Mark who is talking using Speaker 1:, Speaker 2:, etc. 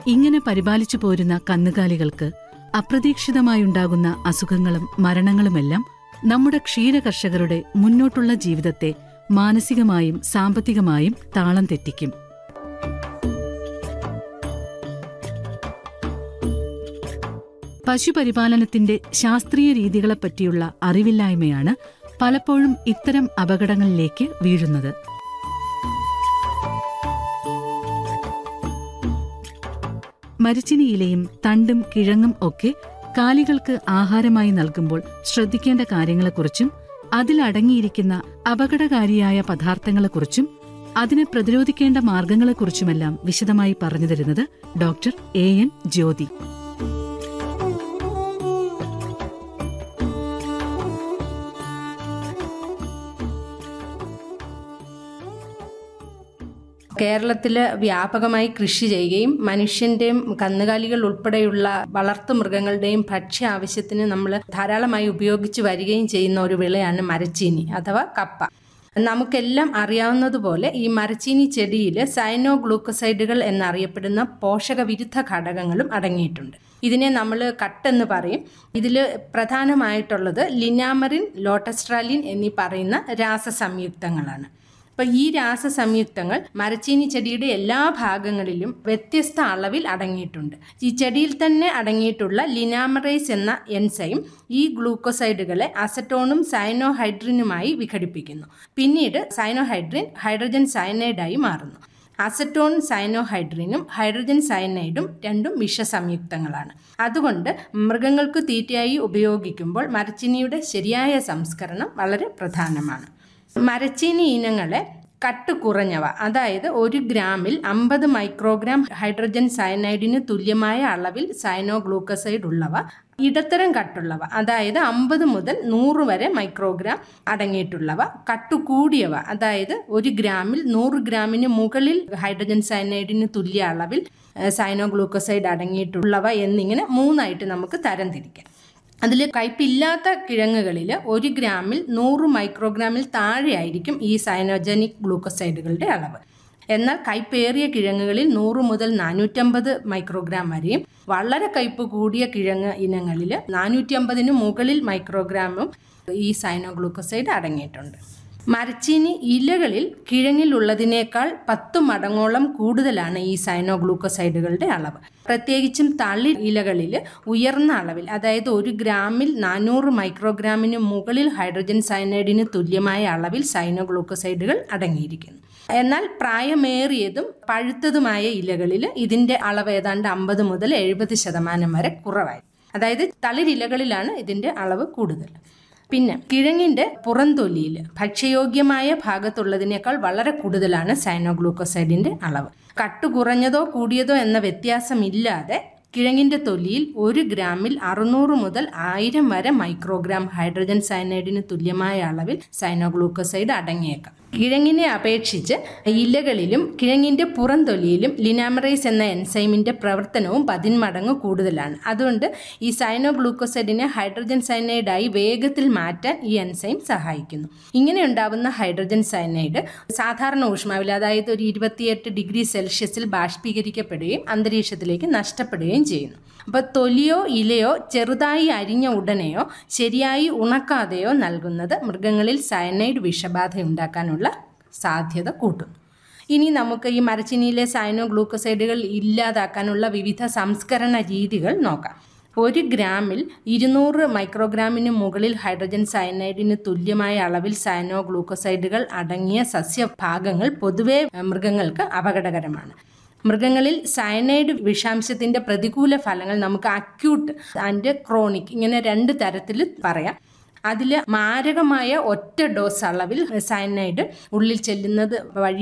Speaker 1: ഇങ്ങനെ പരിപാലിച്ചു പോരുന്ന കന്നുകാലികൾക്ക് അപ്രതീക്ഷിതമായുണ്ടാകുന്ന അസുഖങ്ങളും മരണങ്ങളുമെല്ലാം നമ്മുടെ ക്ഷീരകർഷകരുടെ മുന്നോട്ടുള്ള ജീവിതത്തെ മാനസികമായും സാമ്പത്തികമായും താളം തെറ്റിക്കും പശുപരിപാലനത്തിന്റെ ശാസ്ത്രീയ രീതികളെപ്പറ്റിയുള്ള അറിവില്ലായ്മയാണ് പലപ്പോഴും ഇത്തരം അപകടങ്ങളിലേക്ക് വീഴുന്നത് മരിച്ചിനി ഇലയും തണ്ടും കിഴങ്ങും ഒക്കെ കാലികൾക്ക് ആഹാരമായി നൽകുമ്പോൾ ശ്രദ്ധിക്കേണ്ട കാര്യങ്ങളെക്കുറിച്ചും അതിലടങ്ങിയിരിക്കുന്ന അപകടകാരിയായ പദാർത്ഥങ്ങളെക്കുറിച്ചും അതിനെ പ്രതിരോധിക്കേണ്ട മാർഗങ്ങളെക്കുറിച്ചുമെല്ലാം വിശദമായി പറഞ്ഞു തരുന്നത് ഡോക്ടർ എ എൻ ജ്യോതി
Speaker 2: കേരളത്തിൽ വ്യാപകമായി കൃഷി ചെയ്യുകയും മനുഷ്യന്റെയും കന്നുകാലികൾ ഉൾപ്പെടെയുള്ള വളർത്തു മൃഗങ്ങളുടെയും ഭക്ഷ്യ ആവശ്യത്തിന് നമ്മൾ ധാരാളമായി ഉപയോഗിച്ചു വരികയും ചെയ്യുന്ന ഒരു വിളയാണ് മരച്ചീനി അഥവാ കപ്പ നമുക്കെല്ലാം അറിയാവുന്നതുപോലെ ഈ മരച്ചീനി ചെടിയിൽ സൈനോ ഗ്ലൂക്കോസൈഡുകൾ എന്നറിയപ്പെടുന്ന പോഷകവിരുദ്ധ ഘടകങ്ങളും അടങ്ങിയിട്ടുണ്ട് ഇതിനെ നമ്മൾ കട്ടെന്ന് പറയും ഇതിൽ പ്രധാനമായിട്ടുള്ളത് ലിനാമറിൻ ലോട്ടസ്ട്രാലിൻ എന്നീ പറയുന്ന രാസസംയുക്തങ്ങളാണ് അപ്പോൾ ഈ രാസസംയുക്തങ്ങൾ മരച്ചീനി ചെടിയുടെ എല്ലാ ഭാഗങ്ങളിലും വ്യത്യസ്ത അളവിൽ അടങ്ങിയിട്ടുണ്ട് ഈ ചെടിയിൽ തന്നെ അടങ്ങിയിട്ടുള്ള ലിനാമറൈസ് എന്ന എൻസൈം ഈ ഗ്ലൂക്കോസൈഡുകളെ അസറ്റോണും സൈനോഹൈഡ്രിനുമായി വിഘടിപ്പിക്കുന്നു പിന്നീട് സൈനോഹൈഡ്രിൻ ഹൈഡ്രജൻ സയനൈഡായി മാറുന്നു അസറ്റോൺ സൈനോഹൈഡ്രിനും ഹൈഡ്രജൻ സയനൈഡും രണ്ടും വിഷസംയുക്തങ്ങളാണ് അതുകൊണ്ട് മൃഗങ്ങൾക്ക് തീറ്റയായി ഉപയോഗിക്കുമ്പോൾ മരച്ചീനിയുടെ ശരിയായ സംസ്കരണം വളരെ പ്രധാനമാണ് മരച്ചീനി ഇനങ്ങളെ കട്ട് കുറഞ്ഞവ അതായത് ഒരു ഗ്രാമിൽ അമ്പത് മൈക്രോഗ്രാം ഹൈഡ്രജൻ സയനൈഡിന് തുല്യമായ അളവിൽ സൈനോഗ്ലൂക്കസൈഡ് ഉള്ളവ ഇടത്തരം കട്ടുള്ളവ അതായത് അമ്പത് മുതൽ നൂറ് വരെ മൈക്രോഗ്രാം അടങ്ങിയിട്ടുള്ളവ കട്ടു കൂടിയവ അതായത് ഒരു ഗ്രാമിൽ നൂറ് ഗ്രാമിന് മുകളിൽ ഹൈഡ്രജൻ സയനൈഡിന് തുല്യ അളവിൽ സൈനോഗ്ലൂക്കസൈഡ് അടങ്ങിയിട്ടുള്ളവ എന്നിങ്ങനെ മൂന്നായിട്ട് നമുക്ക് തരംതിരിക്കാം അതിൽ കയ്പില്ലാത്ത കിഴങ്ങുകളിൽ ഒരു ഗ്രാമിൽ നൂറ് മൈക്രോഗ്രാമിൽ താഴെയായിരിക്കും ഈ സൈനോജനിക് ഗ്ലൂക്കോസൈഡുകളുടെ അളവ് എന്നാൽ കയ്പേറിയ കിഴങ്ങുകളിൽ നൂറ് മുതൽ നാനൂറ്റമ്പത് മൈക്രോഗ്രാം വരെയും വളരെ കയ്പ് കൂടിയ കിഴങ്ങ് ഇനങ്ങളിൽ നാനൂറ്റമ്പതിന് മുകളിൽ മൈക്രോഗ്രാമും ഈ സൈനോഗ്ലൂക്കോസൈഡ് അടങ്ങിയിട്ടുണ്ട് മരച്ചീനി ഇലകളിൽ കിഴങ്ങിലുള്ളതിനേക്കാൾ പത്തു മടങ്ങോളം കൂടുതലാണ് ഈ സൈനോഗ്ലൂക്കോസൈഡുകളുടെ അളവ് പ്രത്യേകിച്ചും തളിർ ഇലകളിൽ ഉയർന്ന അളവിൽ അതായത് ഒരു ഗ്രാമിൽ നാനൂറ് മൈക്രോഗ്രാമിന് മുകളിൽ ഹൈഡ്രജൻ സയനൈഡിന് തുല്യമായ അളവിൽ സൈനോഗ്ലൂക്കോസൈഡുകൾ അടങ്ങിയിരിക്കുന്നു എന്നാൽ പ്രായമേറിയതും പഴുത്തതുമായ ഇലകളിൽ ഇതിൻ്റെ അളവ് ഏതാണ്ട് അമ്പത് മുതൽ എഴുപത് ശതമാനം വരെ കുറവായി അതായത് തളിരിലകളിലാണ് ഇതിൻ്റെ അളവ് കൂടുതൽ പിന്നെ കിഴങ്ങിൻ്റെ പുറംതൊലിയിൽ ഭക്ഷ്യയോഗ്യമായ ഭാഗത്തുള്ളതിനേക്കാൾ വളരെ കൂടുതലാണ് സൈനോഗ്ലൂക്കോസൈഡിൻ്റെ അളവ് കട്ടു കുറഞ്ഞതോ കൂടിയതോ എന്ന വ്യത്യാസമില്ലാതെ കിഴങ്ങിൻ്റെ തൊലിയിൽ ഒരു ഗ്രാമിൽ അറുന്നൂറ് മുതൽ ആയിരം വരെ മൈക്രോഗ്രാം ഹൈഡ്രജൻ സയനൈഡിന് തുല്യമായ അളവിൽ സൈനോഗ്ലൂക്കോസൈഡ് അടങ്ങിയേക്കാം കിഴങ്ങിനെ അപേക്ഷിച്ച് ഇലകളിലും കിഴങ്ങിൻ്റെ പുറംതൊലിയിലും ലിനാമറൈസ് എന്ന എൻസൈമിൻ്റെ പ്രവർത്തനവും പതിന്മടങ്ങ് കൂടുതലാണ് അതുകൊണ്ട് ഈ സൈനോഗ്ലൂക്കോസൈഡിനെ ഹൈഡ്രജൻ സയനൈഡായി വേഗത്തിൽ മാറ്റാൻ ഈ എൻസൈം സഹായിക്കുന്നു ഇങ്ങനെ ഉണ്ടാവുന്ന ഹൈഡ്രജൻ സയനൈഡ് സാധാരണ ഊഷ്മാവിൽ അതായത് ഒരു ഇരുപത്തിയെട്ട് ഡിഗ്രി സെൽഷ്യസിൽ ബാഷ്പീകരിക്കപ്പെടുകയും അന്തരീക്ഷത്തിലേക്ക് നഷ്ടപ്പെടുകയും ചെയ്യുന്നു അപ്പോൾ തൊലിയോ ഇലയോ ചെറുതായി അരിഞ്ഞ ഉടനെയോ ശരിയായി ഉണക്കാതെയോ നൽകുന്നത് മൃഗങ്ങളിൽ സയനൈഡ് വിഷബാധ ഉണ്ടാക്കാനുള്ള സാധ്യത കൂട്ടുന്നു ഇനി നമുക്ക് ഈ മരച്ചിനിയിലെ സൈനോ ഗ്ലൂക്കോസൈഡുകൾ ഇല്ലാതാക്കാനുള്ള വിവിധ സംസ്കരണ രീതികൾ നോക്കാം ഒരു ഗ്രാമിൽ ഇരുന്നൂറ് മൈക്രോഗ്രാമിന് മുകളിൽ ഹൈഡ്രജൻ സയനൈഡിന് തുല്യമായ അളവിൽ സൈനോ ഗ്ലൂക്കോസൈഡുകൾ അടങ്ങിയ സസ്യഭാഗങ്ങൾ പൊതുവെ മൃഗങ്ങൾക്ക് അപകടകരമാണ് മൃഗങ്ങളിൽ സയനൈഡ് വിഷാംശത്തിൻ്റെ പ്രതികൂല ഫലങ്ങൾ നമുക്ക് അക്യൂട്ട് ആൻഡ് ക്രോണിക് ഇങ്ങനെ രണ്ട് തരത്തിൽ പറയാം അതിൽ മാരകമായ ഒറ്റ ഡോസ് അളവിൽ സയനൈഡ് ഉള്ളിൽ ചെല്ലുന്നത് വഴി